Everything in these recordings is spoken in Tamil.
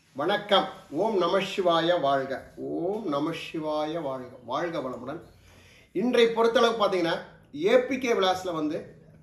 வணக்கம் ஓம் நம சிவாய வாழ்க ஓம் நம சிவாய வாழ்க வாழ்க வளமுடன் இன்றை பொறுத்தளவு பார்த்தீங்கன்னா ஏபிகே விலாஸில் வந்து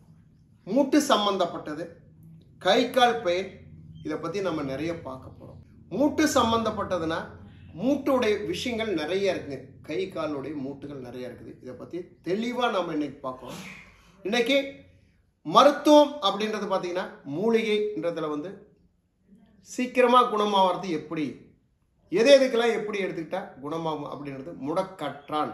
மூட்டு சம்பந்தப்பட்டது கை கால் பெயின் இதை பற்றி நம்ம நிறைய பார்க்க போகிறோம் மூட்டு சம்பந்தப்பட்டதுன்னா மூட்டுடைய விஷயங்கள் நிறைய இருக்குங்க கை காலுடைய மூட்டுகள் நிறைய இருக்குது இதை பற்றி தெளிவாக நம்ம இன்னைக்கு பார்க்கணும் இன்னைக்கு மருத்துவம் அப்படின்றது பார்த்தீங்கன்னா மூலிகைன்றதுல வந்து சீக்கிரமாக குணமாகிறது எப்படி எது எதுக்கெல்லாம் எப்படி எடுத்துக்கிட்டா குணமாகும் அப்படின்றது முடக்கற்றான்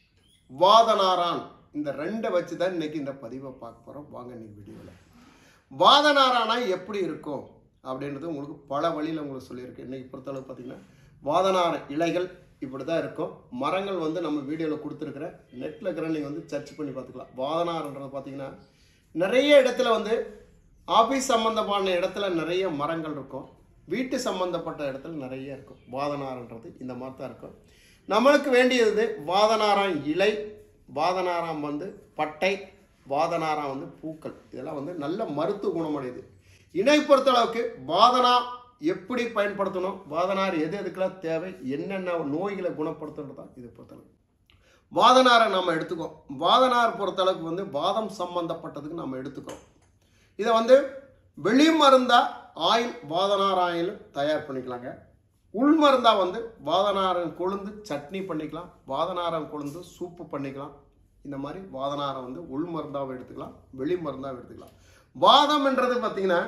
வாதனாரான் இந்த ரெண்டை வச்சு தான் இன்னைக்கு இந்த பதிவை பார்க்க போகிறோம் வாங்க இன்னைக்கு வீடியோவில் வாதனாரானா எப்படி இருக்கும் அப்படின்றது உங்களுக்கு பல வழியில் உங்களுக்கு சொல்லியிருக்கேன் இன்னைக்கு பொறுத்தளவு பார்த்தீங்கன்னா வாதனார இலைகள் இப்படி தான் இருக்கும் மரங்கள் வந்து நம்ம வீடியோவில் கொடுத்துருக்குற நெட்டில் இருக்கிற நீங்கள் வந்து சர்ச் பண்ணி பார்த்துக்கலாம் வாதனார்ன்றது பார்த்தீங்கன்னா நிறைய இடத்துல வந்து ஆஃபீஸ் சம்மந்தமான இடத்துல நிறைய மரங்கள் இருக்கும் வீட்டு சம்மந்தப்பட்ட இடத்துல நிறைய இருக்கும் வாதனார்ன்றது இந்த மாதிரி தான் இருக்கும் நம்மளுக்கு வேண்டியது வாதனாராம் இலை வாதனாராம் வந்து பட்டை வாதனாராம் வந்து பூக்கள் இதெல்லாம் வந்து நல்ல மருத்துவ குணமுடையது இணை பொறுத்தளவுக்கு வாதனா எப்படி பயன்படுத்தணும் வாதனார் எது எதுக்கெல்லாம் தேவை என்னென்ன நோய்களை குணப்படுத்துறது தான் இதை பொறுத்தளவு வாதனாரை நம்ம எடுத்துக்கோம் வாதனார் பொறுத்தளவுக்கு வந்து வாதம் சம்பந்தப்பட்டதுக்கு நம்ம எடுத்துக்கிறோம் இதை வந்து வெளி மருந்தா ஆயில் வாதனார் ஆயில் தயார் பண்ணிக்கலாங்க உள் மருந்தா வந்து வாதனாரம் கொழுந்து சட்னி பண்ணிக்கலாம் வாதனாரம் கொழுந்து சூப்பு பண்ணிக்கலாம் இந்த மாதிரி வாதனாரம் வந்து உள் மருந்தாவும் எடுத்துக்கலாம் வெளி மருந்தாவும் எடுத்துக்கலாம் வாதம்ன்றது பார்த்தீங்கன்னா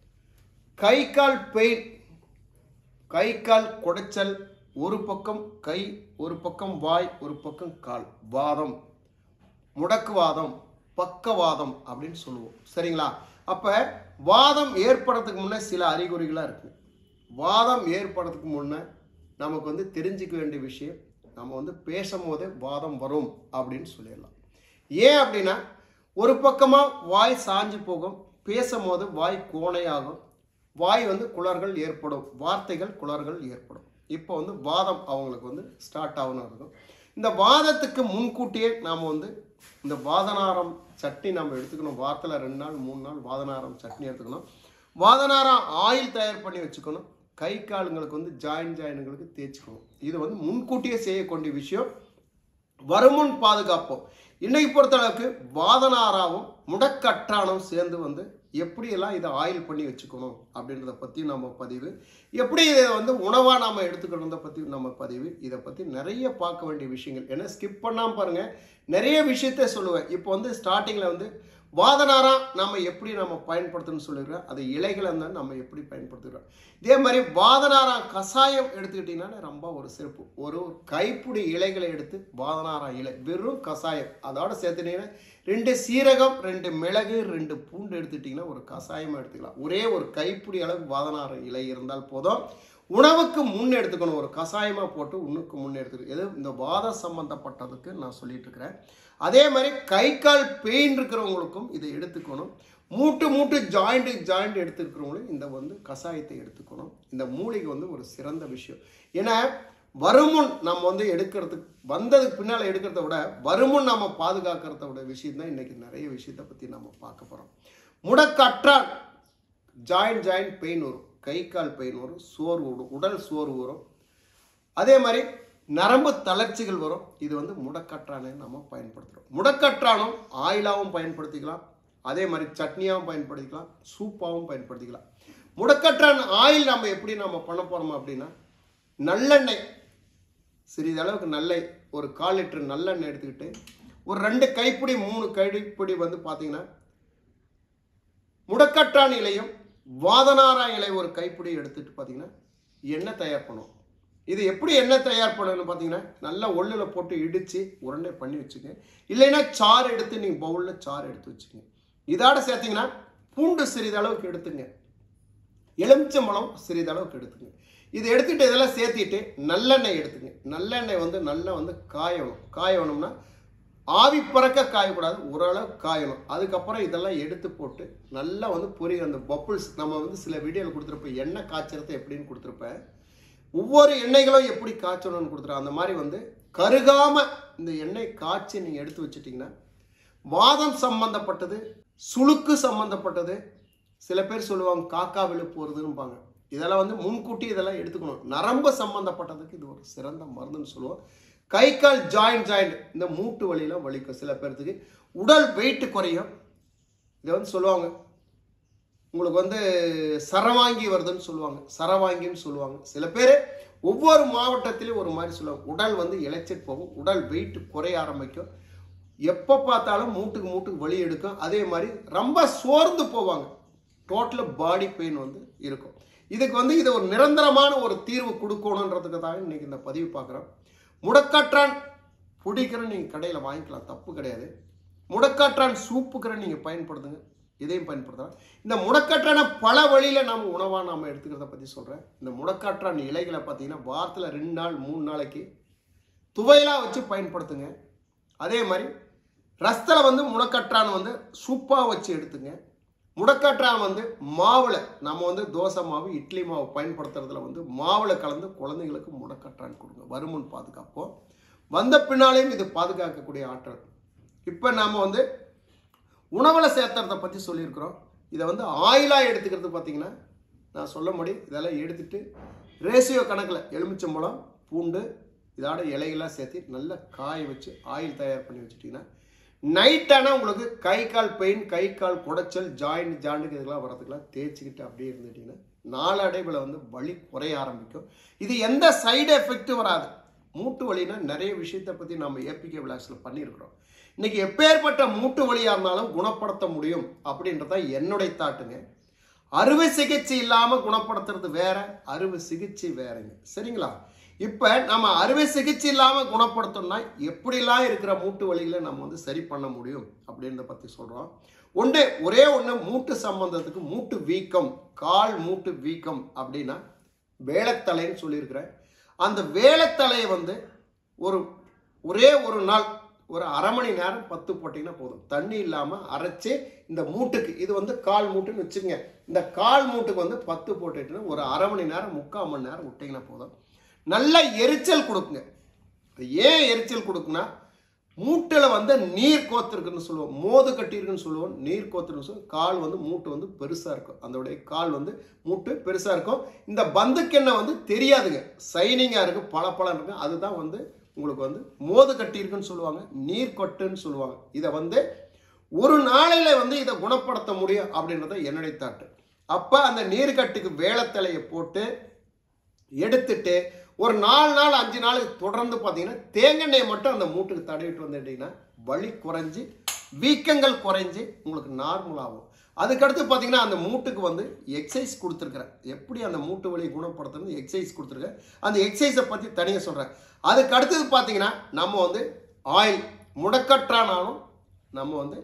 கை கால் பெயின் கை கால் குடைச்சல் ஒரு பக்கம் கை ஒரு பக்கம் வாய் ஒரு பக்கம் கால் வாதம் முடக்குவாதம் பக்கவாதம் அப்படின்னு சொல்லுவோம் சரிங்களா அப்போ வாதம் ஏற்படுறதுக்கு முன்னே சில அறிகுறிகளாக இருக்கு வாதம் ஏற்படுறதுக்கு முன்னே நமக்கு வந்து தெரிஞ்சுக்க வேண்டிய விஷயம் நம்ம வந்து பேசும்போதே வாதம் வரும் அப்படின்னு சொல்லிடலாம் ஏன் அப்படின்னா ஒரு பக்கமாக வாய் சாஞ்சு போகும் பேசும்போது வாய் கோணையாகும் வாய் வந்து குளர்கள் ஏற்படும் வார்த்தைகள் குளர்கள் ஏற்படும் இப்போ வந்து வாதம் அவங்களுக்கு வந்து ஸ்டார்ட் ஆகணும் இருக்கும் இந்த வாதத்துக்கு முன்கூட்டியே நாம் வந்து இந்த வாதனாரம் சட்னி நம்ம எடுத்துக்கணும் வாரத்தில் ரெண்டு நாள் மூணு நாள் வாதனாரம் சட்னி எடுத்துக்கணும் வாதனாரம் ஆயில் தயார் பண்ணி வச்சுக்கணும் கை காலுங்களுக்கு வந்து ஜாயின் ஜாயின்களுக்கு தேய்ச்சிக்கணும் இது வந்து முன்கூட்டியே செய்யக்கூடிய விஷயம் வருமுன் பாதுகாப்போம் இன்னைக்கு பொறுத்தளவுக்கு வாதனாராவும் முடக்கற்றானும் சேர்ந்து வந்து எப்படியெல்லாம் இதை ஆயில் பண்ணி வச்சுக்கணும் அப்படின்றத பற்றி நம்ம பதிவு எப்படி இதை வந்து உணவாக நாம் எடுத்துக்கணுன்றத பற்றி நம்ம பதிவு இதை பற்றி நிறைய பார்க்க வேண்டிய விஷயங்கள் ஏன்னா ஸ்கிப் பண்ணாமல் பாருங்கள் நிறைய விஷயத்த சொல்லுவேன் இப்போ வந்து ஸ்டார்டிங்கில் வந்து வாதனாரா நம்ம எப்படி நம்ம பயன்படுத்தணும்னு சொல்லிடுறோம் அது இலைகளை இருந்தால் நம்ம எப்படி பயன்படுத்துகிறோம் இதே மாதிரி வாதனாரா கஷாயம் எடுத்துக்கிட்டிங்கன்னா ரொம்ப ஒரு சிறப்பு ஒரு கைப்பிடி இலைகளை எடுத்து வாதனாரா இலை வெறும் கஷாயம் அதோட சேர்த்துட்டீங்கன்னா ரெண்டு சீரகம் ரெண்டு மிளகு ரெண்டு பூண்டு எடுத்துட்டிங்கன்னா ஒரு கஷாயமாக எடுத்துக்கலாம் ஒரே ஒரு கைப்பிடி அளவு வாதனார இலை இருந்தால் போதும் உணவுக்கு முன் எடுத்துக்கணும் ஒரு கஷாயமாக போட்டு உணவுக்கு முன் எடுத்துக்கணும் எது இந்த வாதம் சம்மந்தப்பட்டதுக்கு நான் சொல்லிட்டு இருக்கிறேன் அதே மாதிரி கை கால் பெயின் இருக்கிறவங்களுக்கும் இதை எடுத்துக்கணும் மூட்டு மூட்டு ஜாயிண்ட் ஜாயிண்ட் எடுத்துருக்கிறவங்களும் இந்த வந்து கஷாயத்தை எடுத்துக்கணும் இந்த மூலிகை வந்து ஒரு சிறந்த விஷயம் ஏன்னா வருமுன் நம்ம வந்து எடுக்கிறதுக்கு வந்ததுக்கு பின்னால் எடுக்கிறத விட வருமுன் நம்ம பாதுகாக்கிறத விட விஷயம் தான் இன்னைக்கு நிறைய விஷயத்தை பற்றி நம்ம பார்க்க போகிறோம் முடக்கற்றால் ஜாயிண்ட் ஜாயிண்ட் பெயின் வரும் கை கால் பெயின் வரும் சோர்வு வரும் உடல் சோர்வு வரும் அதே மாதிரி நரம்பு தளர்ச்சிகள் வரும் இது வந்து முடக்கற்றானை நம்ம பயன்படுத்துகிறோம் முடக்கற்றானும் ஆயிலாகவும் பயன்படுத்திக்கலாம் அதே மாதிரி சட்னியாகவும் பயன்படுத்திக்கலாம் சூப்பாகவும் பயன்படுத்திக்கலாம் முடக்கற்றான் ஆயில் நம்ம எப்படி நம்ம பண்ண போகிறோம் அப்படின்னா நல்லெண்ணெய் சிறிதளவுக்கு நல்லெய் ஒரு கால் லிட்டர் நல்லெண்ணெய் எடுத்துக்கிட்டு ஒரு ரெண்டு கைப்பிடி மூணு கைப்பிடி வந்து பார்த்தீங்கன்னா முடக்கற்றான் இலையும் வாதனாரா இலை ஒரு கைப்பிடி எடுத்துட்டு பார்த்தீங்கன்னா எண்ணெய் தயார் பண்ணுவோம் இது எப்படி எண்ணெய் தயார் பண்ணணும்னு பார்த்தீங்கன்னா நல்லா ஒள்ளில் போட்டு இடித்து உருண்டை பண்ணி வச்சுங்க இல்லைன்னா சாறு எடுத்து நீங்கள் பவுலில் சாறு எடுத்து வச்சுக்கோங்க இதோட சேர்த்திங்கன்னா பூண்டு சிறிதளவுக்கு எடுத்துங்க எலுமிச்சம்பழம் சிறிதளவுக்கு எடுத்துங்க இது எடுத்துகிட்டு இதெல்லாம் சேர்த்திட்டு நல்லெண்ணெய் எடுத்துங்க நல்லெண்ணெய் வந்து நல்லா வந்து காயணும் காயணும்னா ஆவி பறக்க காயக்கூடாது ஓரளவு காயணும் அதுக்கப்புறம் இதெல்லாம் எடுத்து போட்டு நல்லா வந்து பொரிய அந்த பப்புள்ஸ் நம்ம வந்து சில வீடியோவில் கொடுத்துருப்போம் எண்ணெய் காய்ச்சறதை எப்படின்னு கொடுத்துருப்பேன் ஒவ்வொரு எண்ணெய்களும் எப்படி காய்ச்சணும்னு கொடுத்துருவோம் அந்த மாதிரி வந்து கருகாமல் இந்த எண்ணெய் காய்ச்சி நீங்கள் எடுத்து வச்சிட்டிங்கன்னா வாதம் சம்பந்தப்பட்டது சுளுக்கு சம்பந்தப்பட்டது சில பேர் சொல்லுவாங்க காக்கா விழு போகிறதுன்னுப்பாங்க இதெல்லாம் வந்து முன்கூட்டி இதெல்லாம் எடுத்துக்கணும் நரம்பு சம்பந்தப்பட்டதுக்கு இது ஒரு சிறந்த மருந்துன்னு சொல்லுவோம் கை கால் ஜாயிண்ட் ஜாயிண்ட் இந்த மூட்டு வலியெல்லாம் வலிக்கும் சில பேர்த்துக்கு உடல் வெயிட் குறையும் இதை வந்து சொல்லுவாங்க உங்களுக்கு வந்து சரவாங்கி வருதுன்னு சொல்லுவாங்க சரவாங்கின்னு சொல்லுவாங்க சில பேர் ஒவ்வொரு மாவட்டத்திலையும் ஒரு மாதிரி சொல்லுவாங்க உடல் வந்து இழைச்சிட்டு போகும் உடல் வெயிட் குறைய ஆரம்பிக்கும் எப்போ பார்த்தாலும் மூட்டுக்கு மூட்டுக்கு வலி எடுக்கும் அதே மாதிரி ரொம்ப சோர்ந்து போவாங்க டோட்டல் பாடி பெயின் வந்து இருக்கும் இதுக்கு வந்து இது ஒரு நிரந்தரமான ஒரு தீர்வு கொடுக்கணுன்றதுக்கு தான் இன்னைக்கு இந்த பதிவு பார்க்குறோம் முடக்காற்றான் பிடிக்கிற நீங்கள் கடையில் வாங்கிக்கலாம் தப்பு கிடையாது முடக்காற்றான் சூப்புக்கிற நீங்கள் பயன்படுத்துங்க இதையும் பயன்படுத்தலாம் இந்த முடக்காற்றான பல வழியில் நாம் உணவாக நாம் எடுத்துக்கிறத பற்றி சொல்கிறேன் இந்த முடக்காற்றான் இலைகளை பார்த்தீங்கன்னா வாரத்தில் ரெண்டு நாள் மூணு நாளைக்கு துவையலாக வச்சு பயன்படுத்துங்க அதே மாதிரி ரசத்தில் வந்து முடக்கற்றான் வந்து சூப்பாக வச்சு எடுத்துங்க முடக்கற்றான் வந்து மாவில் நம்ம வந்து தோசை மாவு இட்லி மாவு பயன்படுத்துறதுல வந்து மாவில் கலந்து குழந்தைங்களுக்கு முடக்கற்றான் கொடுங்க வருமுன் பாதுகாப்போம் வந்த பின்னாலேயும் இது பாதுகாக்கக்கூடிய ஆற்றல் இப்போ நாம் வந்து உணவில் சேர்த்துறத பற்றி சொல்லியிருக்கிறோம் இதை வந்து ஆயிலாக எடுத்துக்கிறது பார்த்தீங்கன்னா நான் சொல்ல முடியும் இதெல்லாம் எடுத்துட்டு ரேசியோ கணக்கில் எலுமிச்சம்பழம் பூண்டு இதோட இலைகளாக சேர்த்து நல்லா காய வச்சு ஆயில் தயார் பண்ணி வச்சுட்டிங்கன்னா நைட் ஆனால் உங்களுக்கு கை கால் பெயின் கை கால் குடைச்சல் ஜாயிண்ட் ஜாண்டுக்கு இதெல்லாம் வரதுக்கெல்லாம் தேய்ச்சிக்கிட்டு அப்படியே இருந்துட்டிங்கன்னா நாளடைவில் வந்து வலி குறைய ஆரம்பிக்கும் இது எந்த சைடு எஃபெக்ட்டும் வராது மூட்டு வலினா நிறைய விஷயத்தை பற்றி நம்ம ஏபிகே விளாக்ஸில் பண்ணியிருக்கிறோம் இன்னைக்கு எப்பேற்பட்ட மூட்டு வலியாக இருந்தாலும் குணப்படுத்த முடியும் அப்படின்றத என்னுடைய தாட்டுங்க அறுவை சிகிச்சை இல்லாமல் குணப்படுத்துறது வேற அறுவை சிகிச்சை வேறங்க சரிங்களா இப்போ நம்ம அறுவை சிகிச்சை இல்லாமல் குணப்படுத்தணும்னா எப்படிலாம் இருக்கிற மூட்டு வலிகளை நம்ம வந்து சரி பண்ண முடியும் அப்படின்றத பற்றி சொல்கிறோம் ஒன்று ஒரே ஒன்று மூட்டு சம்பந்தத்துக்கு மூட்டு வீக்கம் கால் மூட்டு வீக்கம் அப்படின்னா வேளத்தலைன்னு சொல்லியிருக்கிறேன் அந்த வேளத்தலையை வந்து ஒரு ஒரே ஒரு நாள் ஒரு அரை மணி நேரம் பத்து போட்டிங்கன்னா போதும் தண்ணி இல்லாமல் அரைச்சி இந்த மூட்டுக்கு இது வந்து கால் மூட்டுன்னு வச்சுங்க இந்த கால் மூட்டுக்கு வந்து பத்து போட்டுட்டுன்னா ஒரு அரை மணி நேரம் முக்கால் மணி நேரம் விட்டிங்கன்னா போதும் நல்ல எரிச்சல் கொடுக்குங்க ஏன் எரிச்சல் கொடுக்குன்னா மூட்டில் வந்து நீர் கோத்திருக்குன்னு சொல்லுவோம் மோது கட்டியிருக்குன்னு சொல்லுவோம் நீர் கோத்திருக்குன்னு சொல்லுவோம் கால் வந்து மூட்டு வந்து பெருசாக இருக்கும் அதோடைய கால் வந்து மூட்டு பெருசாக இருக்கும் இந்த பந்துக்கெண்ணெய் வந்து தெரியாதுங்க சைனிங்காக இருக்குது பல இருக்கு அதுதான் வந்து உங்களுக்கு வந்து மோது கட்டியிருக்குன்னு சொல்லுவாங்க நீர் கொட்டுன்னு சொல்லுவாங்க இதை வந்து ஒரு நாளையில் வந்து இதை குணப்படுத்த முடியும் அப்படின்றத என்னுடைய தாட்டு அப்போ அந்த நீர்க்கட்டுக்கு வேளத்தலையை போட்டு எடுத்துட்டு ஒரு நாலு நாள் அஞ்சு நாளுக்கு தொடர்ந்து பார்த்தீங்கன்னா தேங்காய் மட்டும் அந்த மூட்டுக்கு தடவிட்டு வந்துட்டீங்கன்னா வலி குறைஞ்சி வீக்கங்கள் குறைஞ்சி உங்களுக்கு நார்மல் ஆகும் அதுக்கடுத்து பார்த்தீங்கன்னா அந்த மூட்டுக்கு வந்து எக்ஸசைஸ் கொடுத்துருக்குறேன் எப்படி அந்த மூட்டு வலியை குணப்படுத்துறது எக்ஸசைஸ் கொடுத்துருக்கேன் அந்த எக்ஸசைஸை பற்றி தனியாக சொல்கிறேன் அதுக்கு அடுத்தது பார்த்தீங்கன்னா நம்ம வந்து ஆயில் முடக்கற்றானாலும் நம்ம வந்து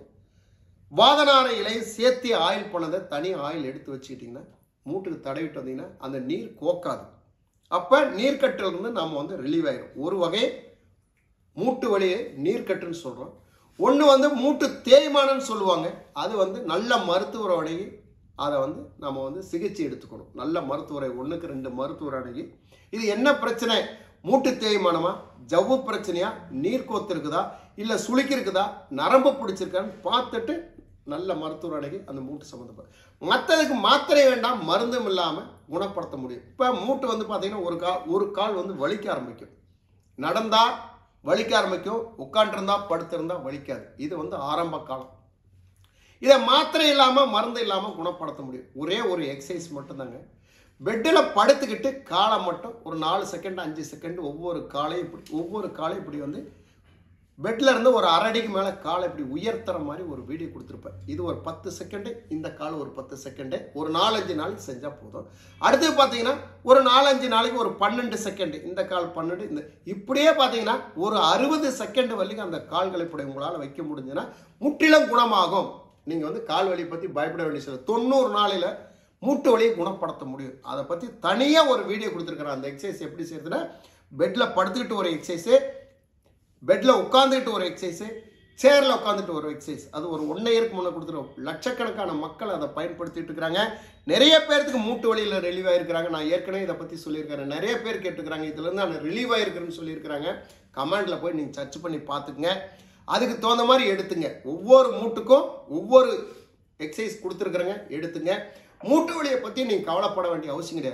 வாதனார இலையும் சேர்த்து ஆயில் பண்ணதை தனி ஆயில் எடுத்து வச்சுக்கிட்டிங்கன்னா மூட்டுக்கு தடவிட்டு வந்தீங்கன்னா அந்த நீர் கோக்காது அப்போ நீர்க்கட்டிலிருந்து நம்ம வந்து ரிலீவ் ஆயிடும் ஒரு வகை மூட்டு வலியை நீர்க்கட்டுன்னு சொல்கிறோம் ஒன்று வந்து மூட்டு தேய்மானம்னு சொல்லுவாங்க அது வந்து நல்ல மருத்துவரை அணுகி அதை வந்து நம்ம வந்து சிகிச்சை எடுத்துக்கணும் நல்ல மருத்துவரை ஒன்றுக்கு ரெண்டு மருத்துவர் அணுகி இது என்ன பிரச்சனை மூட்டு தேய்மானமா ஜவ்வு பிரச்சனையா நீர் கோத்து இருக்குதா இல்லை சுளுக்கி இருக்குதா நரம்பு பிடிச்சிருக்கான்னு பார்த்துட்டு நல்ல மருத்துவர் அணுகி அந்த மூட்டு சம்மந்தப்படும் மற்றதுக்கு மாத்திரை வேண்டாம் மருந்தும் இல்லாமல் குணப்படுத்த முடியும் இப்போ மூட்டு வந்து பார்த்தீங்கன்னா ஒரு கால் ஒரு கால் வந்து வலிக்க ஆரம்பிக்கும் நடந்தா வலிக்க ஆரம்பிக்கும் உட்காண்டிருந்தா படுத்திருந்தா வலிக்காது இது வந்து ஆரம்ப காலம் இதை மாத்திரை இல்லாமல் மருந்து இல்லாமல் குணப்படுத்த முடியும் ஒரே ஒரு எக்ஸசைஸ் மட்டும்தாங்க பெட்டில் படுத்துக்கிட்டு காலை மட்டும் ஒரு நாலு செகண்ட் அஞ்சு செகண்ட் ஒவ்வொரு காலையும் இப்படி ஒவ்வொரு காலையும் இப்படி வந்து பெட்ல இருந்து ஒரு அரை அடிக்கு மேலே காலை இப்படி உயர்த்துற மாதிரி ஒரு வீடியோ கொடுத்துருப்பேன் இது ஒரு பத்து செகண்டு இந்த கால் ஒரு பத்து செகண்டு ஒரு நாலஞ்சு நாளைக்கு செஞ்சால் போதும் அடுத்து பார்த்தீங்கன்னா ஒரு நாலஞ்சு நாளைக்கு ஒரு பன்னெண்டு செகண்டு இந்த கால் பன்னெண்டு இந்த இப்படியே பார்த்தீங்கன்னா ஒரு அறுபது செகண்ட் வரைக்கும் அந்த கால்களை இப்படி உங்களால் வைக்க முடிஞ்சுன்னா முற்றிலும் குணமாகும் நீங்கள் வந்து கால் வலி பற்றி பயப்பட வேண்டிய சொல்ல தொண்ணூறு நாளையில் மூட்டு வலியை குணப்படுத்த முடியும் அதை பற்றி தனியாக ஒரு வீடியோ கொடுத்துருக்குறேன் அந்த எக்ஸசைஸ் எப்படி செய்யறதுன்னா பெட்டில் படுத்துக்கிட்டு ஒரு எக்ஸசைஸு பெட்டில் உட்காந்துட்டு ஒரு எக்ஸசைஸு சேரில் உட்காந்துட்டு ஒரு எக்ஸசைஸ் அது ஒரு ஒன் இயருக்கு முன்னே கொடுத்துருவோம் லட்சக்கணக்கான மக்கள் அதை பயன்படுத்திட்டு இருக்கிறாங்க நிறைய பேர்த்துக்கு மூட்டு வழியில் ரிலீவ் ஆகிருக்கிறாங்க நான் ஏற்கனவே இதை பற்றி சொல்லியிருக்கிறேன் நிறைய பேர் கேட்டுக்கிறாங்க இதுலேருந்து நான் ரிலீவ் ஆகிருக்கிறேன்னு சொல்லியிருக்கிறாங்க கமெண்டில் போய் நீங்கள் சர்ச் பண்ணி பார்த்துக்குங்க அதுக்கு தகுந்த மாதிரி எடுத்துங்க ஒவ்வொரு மூட்டுக்கும் ஒவ்வொரு எக்ஸசைஸ் கொடுத்துருக்குறேங்க எடுத்துங்க மூட்டு வலியை பற்றி நீங்கள் கவலைப்பட வேண்டிய அவசியம் கிடையாது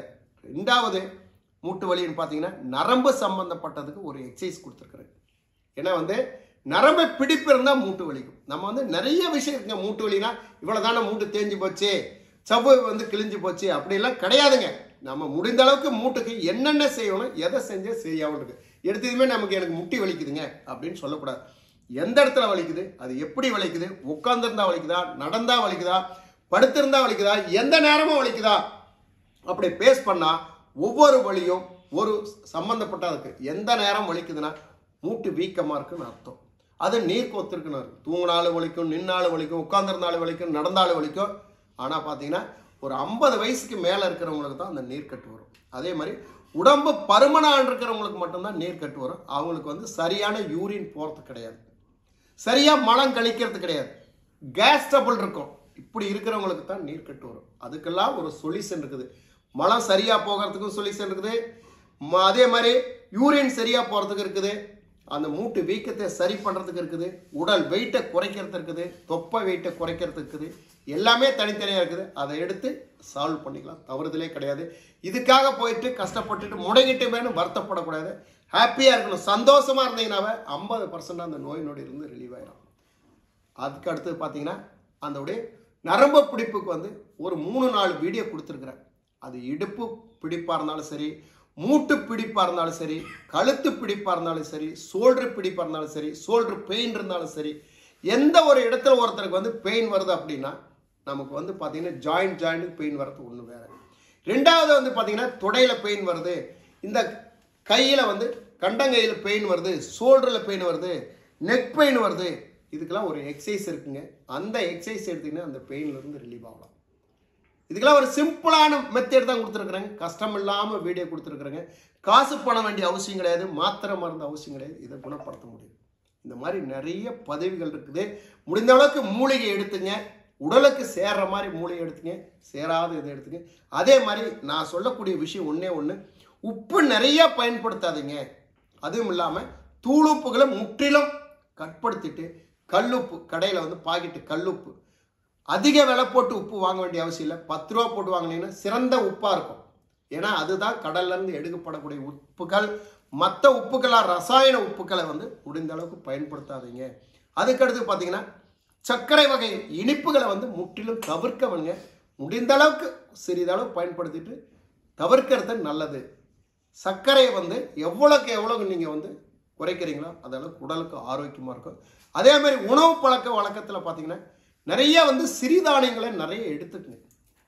ரெண்டாவது மூட்டு வலின்னு பார்த்தீங்கன்னா நரம்பு சம்பந்தப்பட்டதுக்கு ஒரு எக்ஸசைஸ் கொடுத்துருக்குறேன் ஏன்னா வந்து நரம்பு பிடிப்பு இருந்தால் மூட்டு வலிக்கும் நம்ம வந்து நிறைய விஷயம் இருக்குங்க மூட்டு வலினா இவ்வளோ தானே மூட்டு தேஞ்சு போச்சு சவ்வு வந்து கிழிஞ்சு போச்சு அப்படிலாம் கிடையாதுங்க நம்ம முடிந்த அளவுக்கு மூட்டுக்கு என்னென்ன செய்யணும் எதை செஞ்சால் சரியாகும் இருக்கு எடுத்ததுமே நமக்கு எனக்கு முட்டி வலிக்குதுங்க அப்படின்னு சொல்லக்கூடாது எந்த இடத்துல வலிக்குது அது எப்படி வலிக்குது உட்காந்துருந்தா வலிக்குதா நடந்தா வலிக்குதா படுத்திருந்தா வலிக்குதா எந்த நேரமும் வலிக்குதா அப்படி பேஸ் பண்ணா ஒவ்வொரு வலியும் ஒரு சம்பந்தப்பட்டதுக்கு எந்த நேரம் வலிக்குதுன்னா மூட்டு வீக்கமாக இருக்குன்னு அர்த்தம் அது நீர் கொத்திருக்குன்னு அர்த்தம் தூங்கினாலும் வலிக்கும் நின்னாலும் வலிக்கும் உட்காந்துருந்தாலும் வலிக்கும் நடந்தாலும் வலிக்கும் ஆனால் பார்த்தீங்கன்னா ஒரு ஐம்பது வயசுக்கு மேலே இருக்கிறவங்களுக்கு தான் அந்த நீர்க்கட்டு வரும் அதே மாதிரி உடம்பு பருமனான் இருக்கிறவங்களுக்கு மட்டும்தான் நீர்க்கட்டு வரும் அவங்களுக்கு வந்து சரியான யூரின் போகிறது கிடையாது சரியாக மலம் கழிக்கிறது கிடையாது கேஸ் டபுள் இருக்கும் இப்படி இருக்கிறவங்களுக்கு தான் நீர் கட்டு வரும் அதுக்கெல்லாம் ஒரு சொல்யூஷன் இருக்குது மலம் சரியாக போகிறதுக்கும் சொல்யூஷன் இருக்குது ம- அதே மாதிரி யூரின் சரியாக போகிறதுக்கு இருக்குது அந்த மூட்டு வீக்கத்தை சரி பண்ணுறதுக்கு இருக்குது உடல் வெயிட்டை குறைக்கிறது இருக்குது தொப்பை வெயிட்டை குறைக்கிறது இருக்குது எல்லாமே தனித்தனியாக இருக்குது அதை எடுத்து சால்வ் பண்ணிக்கலாம் தவறுதலே கிடையாது இதுக்காக போயிட்டு கஷ்டப்பட்டுட்டு முடங்கிட்டு வேணும் வருத்தப்படக்கூடாது ஹாப்பியாக இருக்கணும் சந்தோஷமாக இருந்தீங்கன்னாவே ஐம்பது பர்சன்ட் அந்த நோய் நொடி இருந்து ரிலீவ் ஆயிடும் அதுக்கு அடுத்தது பார்த்தீங்கன்னா அந்த உடைய நரம்பு பிடிப்புக்கு வந்து ஒரு மூணு நாலு வீடியோ கொடுத்துருக்குறேன் அது இடுப்பு பிடிப்பாக இருந்தாலும் சரி மூட்டு பிடிப்பாக இருந்தாலும் சரி கழுத்து பிடிப்பாக இருந்தாலும் சரி சோல்டர் பிடிப்பாக இருந்தாலும் சரி சோல்டர் பெயின் இருந்தாலும் சரி எந்த ஒரு இடத்துல ஒருத்தருக்கு வந்து பெயின் வருது அப்படின்னா நமக்கு வந்து பார்த்தீங்கன்னா ஜாயிண்ட் ஜாயிண்ட் பெயின் வர்றது ஒன்று வேற ரெண்டாவது வந்து பார்த்தீங்கன்னா தொடையில் பெயின் வருது இந்த கையில் வந்து கண்டங்கையில் பெயின் வருது ஷோல்டரில் பெயின் வருது நெக் பெயின் வருது இதுக்கெல்லாம் ஒரு எக்ஸசைஸ் இருக்குங்க அந்த எக்ஸசைஸ் எடுத்தீங்கன்னா அந்த பெயின்லேருந்து ரிலீவ் ஆகலாம் இதுக்கெல்லாம் ஒரு சிம்பிளான மெத்தட் தான் கொடுத்துருக்குறேங்க கஷ்டம் இல்லாமல் வீடியோ கொடுத்துருக்குறேங்க காசு பண்ண வேண்டிய அவசியம் கிடையாது மாத்திரை மருந்து அவசியம் கிடையாது இதை குணப்படுத்த முடியும் இந்த மாதிரி நிறைய பதவிகள் இருக்குது முடிந்த அளவுக்கு மூலிகை எடுத்துங்க உடலுக்கு சேர்ற மாதிரி மூலிகை எடுத்துங்க சேராத இதை எடுத்துங்க அதே மாதிரி நான் சொல்லக்கூடிய விஷயம் ஒன்றே ஒன்று உப்பு நிறைய பயன்படுத்தாதீங்க அதுவும் இல்லாமல் தூளுப்புகளை முற்றிலும் கட்படுத்திட்டு கல்லுப்பு கடையில் வந்து பாக்கெட்டு கல்லுப்பு அதிக விலை போட்டு உப்பு வாங்க வேண்டிய அவசியம் இல்லை பத்து ரூபா போட்டு வாங்கினீங்கன்னா சிறந்த உப்பாக இருக்கும் ஏன்னா அதுதான் கடல்ல இருந்து எடுக்கப்படக்கூடிய உப்புகள் மற்ற உப்புக்களாக ரசாயன உப்புக்களை வந்து முடிந்த அளவுக்கு பயன்படுத்தாதீங்க அதுக்கடுத்து பார்த்தீங்கன்னா சர்க்கரை வகை இனிப்புகளை வந்து முற்றிலும் தவிர்க்கவங்க முடிந்த அளவுக்கு சிறிதளவு பயன்படுத்திட்டு தவிர்க்கிறது நல்லது சர்க்கரையை வந்து எவ்வளோக்கு எவ்வளோக்கு நீங்கள் வந்து குறைக்கிறீங்களோ அதளவுக்கு உடலுக்கு ஆரோக்கியமாக இருக்கும் அதே மாதிரி உணவு பழக்க வழக்கத்தில் பார்த்தீங்கன்னா நிறைய வந்து சிறிதானியங்களை நிறைய எடுத்துக்கங்க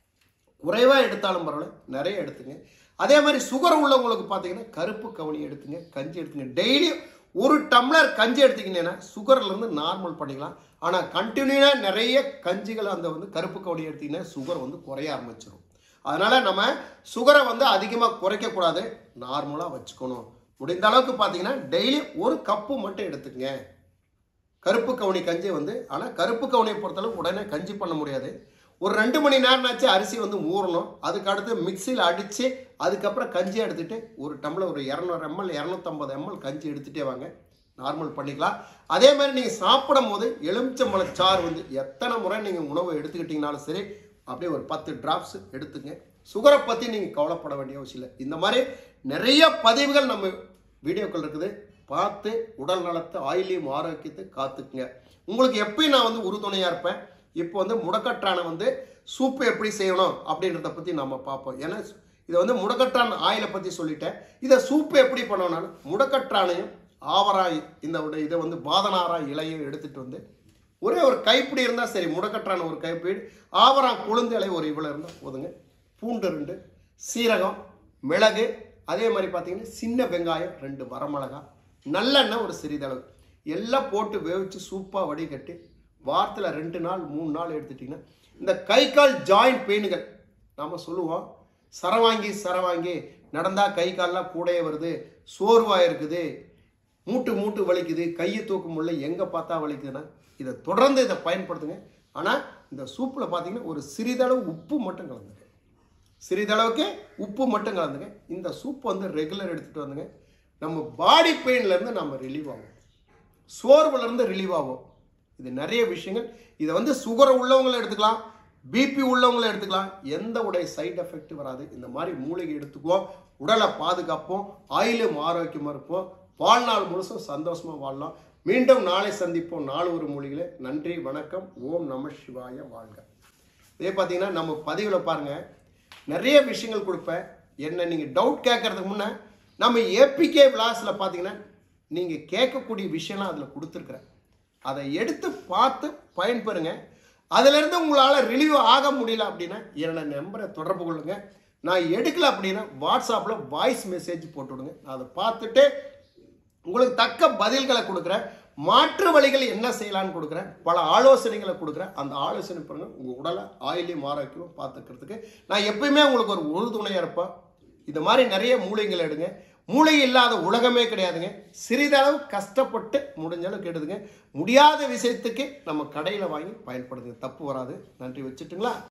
குறைவாக எடுத்தாலும் பரவாயில்ல நிறைய எடுத்துங்க அதே மாதிரி சுகர் உள்ளவங்களுக்கு பார்த்தீங்கன்னா கருப்பு கவுனி எடுத்துங்க கஞ்சி எடுத்துங்க டெய்லி ஒரு டம்ளர் கஞ்சி எடுத்தீங்கன்னா சுகர்லேருந்து நார்மல் பண்ணிக்கலாம் ஆனால் கண்டினியூவாக நிறைய கஞ்சிகள் அந்த வந்து கருப்பு கவுனி எடுத்தீங்கன்னா சுகர் வந்து குறைய ஆரம்பிச்சிடும் அதனால் நம்ம சுகரை வந்து அதிகமாக குறைக்கக்கூடாது நார்மலாக வச்சுக்கணும் முடிந்த அளவுக்கு பார்த்தீங்கன்னா டெய்லி ஒரு கப்பு மட்டும் எடுத்துக்கங்க கருப்பு கவுனி கஞ்சி வந்து ஆனால் கருப்பு கவுனியை பொறுத்தளவு உடனே கஞ்சி பண்ண முடியாது ஒரு ரெண்டு மணி நேரம்னாச்சு அரிசி வந்து ஊறணும் அதுக்கு அடுத்து மிக்சியில் அடித்து அதுக்கப்புறம் கஞ்சி எடுத்துட்டு ஒரு டம்ளர் ஒரு இரநூறு எம்எல் இரநூத்தம்பது எம்எல் கஞ்சி எடுத்துகிட்டே வாங்க நார்மல் பண்ணிக்கலாம் அதே மாதிரி நீங்கள் சாப்பிடும் போது எலுமிச்சம்பழம் சாறு வந்து எத்தனை முறை நீங்கள் உணவு எடுத்துக்கிட்டீங்கனாலும் சரி அப்படியே ஒரு பத்து டிராப்ஸ் எடுத்துங்க சுகரை பற்றி நீங்கள் கவலைப்பட வேண்டிய அவசியம் இல்லை இந்த மாதிரி நிறைய பதிவுகள் நம்ம வீடியோக்கள் இருக்குது பார்த்து உடல் நலத்தை ஆயிலையும் ஆரோக்கியத்தை காத்துக்குங்க உங்களுக்கு எப்பயும் நான் வந்து உறுதுணையாக இருப்பேன் இப்போ வந்து முடக்கற்றானை வந்து சூப்பு எப்படி செய்யணும் அப்படின்றத பற்றி நம்ம பார்ப்போம் ஏன்னா இதை வந்து முடக்கற்றான் ஆயிலை பற்றி சொல்லிட்டேன் இதை சூப்பு எப்படி பண்ணணும்னாலும் முடக்கற்றானையும் ஆவராய் இந்த உடைய இதை வந்து பாதனாரா இலையும் எடுத்துட்டு வந்து ஒரே ஒரு கைப்பிடி இருந்தால் சரி முடக்கற்றான ஒரு கைப்பிடி ஆவராம் கொழுந்து இலை ஒரு இவ்வளோ இருந்தால் போதுங்க பூண்டு ரெண்டு சீரகம் மிளகு அதே மாதிரி பார்த்தீங்கன்னா சின்ன வெங்காயம் ரெண்டு வரமிளகாய் நல்லெண்ணெய் ஒரு சிறிதளவு எல்லாம் போட்டு வேவிச்சு சூப்பாக வடிகட்டி வாரத்தில் ரெண்டு நாள் மூணு நாள் எடுத்துட்டிங்கன்னா இந்த கை கால் ஜாயிண்ட் பெயினுகள் நாம் சொல்லுவோம் சரவாங்கி சரவாங்கி நடந்தால் கை கால்லாம் கூடயே வருது சோர்வாக இருக்குது மூட்டு மூட்டு வலிக்குது கையை தூக்க முடியல எங்கே பார்த்தா வலிக்குதுன்னா இதை தொடர்ந்து இதை பயன்படுத்துங்க ஆனால் இந்த சூப்பில் பார்த்தீங்கன்னா ஒரு சிறிதளவு உப்பு மட்டும் கலந்துங்க சிறிதளவுக்கு உப்பு மட்டும் கலந்துங்க இந்த சூப் வந்து ரெகுலர் எடுத்துகிட்டு வந்துங்க நம்ம பாடி பெயின்லேருந்து நம்ம ரிலீவ் ஆகும் சோர்வுலேருந்து ரிலீவ் ஆகும் இது நிறைய விஷயங்கள் இதை வந்து சுகர் உள்ளவங்களும் எடுத்துக்கலாம் பிபி உள்ளவங்களும் எடுத்துக்கலாம் எந்த உடைய சைடு எஃபெக்ட் வராது இந்த மாதிரி மூலிகை எடுத்துக்குவோம் உடலை பாதுகாப்போம் ஆயிலும் ஆரோக்கியமாக இருப்போம் வாழ்நாள் முழுசும் சந்தோஷமா வாழலாம் மீண்டும் நாளை சந்திப்போம் நாலு ஒரு மூலிகளே நன்றி வணக்கம் ஓம் நம சிவாய வாழ்க இதே பார்த்தீங்கன்னா நம்ம பதிவில் பாருங்க நிறைய விஷயங்கள் கொடுப்பேன் என்ன நீங்கள் டவுட் கேட்கறதுக்கு முன்னே நம்ம ஏபிகே விலாஸில் பார்த்தீங்கன்னா நீங்கள் கேட்கக்கூடிய விஷயம்லாம் அதில் கொடுத்துருக்குறேன் அதை எடுத்து பார்த்து பயன்பெறுங்க அதிலிருந்து உங்களால் ரிலீவ் ஆக முடியல அப்படின்னா என்னோட நம்பரை தொடர்பு கொள்ளுங்க நான் எடுக்கல அப்படின்னா வாட்ஸ்அப்பில் வாய்ஸ் மெசேஜ் போட்டு விடுங்க நான் அதை பார்த்துட்டு உங்களுக்கு தக்க பதில்களை கொடுக்குறேன் மாற்று வழிகள் என்ன செய்யலாம்னு கொடுக்குறேன் பல ஆலோசனைகளை கொடுக்குறேன் அந்த ஆலோசனை பாருங்க உங்கள் உடலை ஆயிலையும் ஆரோக்கியமும் பார்த்துக்கிறதுக்கு நான் எப்பயுமே உங்களுக்கு ஒரு உறுதுணையாக இருப்பேன் இது மாதிரி நிறைய மூலிகைகள் எடுங்க மூளை இல்லாத உலகமே கிடையாதுங்க சிறிதளவு கஷ்டப்பட்டு முடிஞ்ச அளவுக்கு எடுதுங்க முடியாத விஷயத்துக்கு நம்ம கடையில் வாங்கி பயன்படுதுங்க தப்பு வராது நன்றி வச்சுட்டுங்களா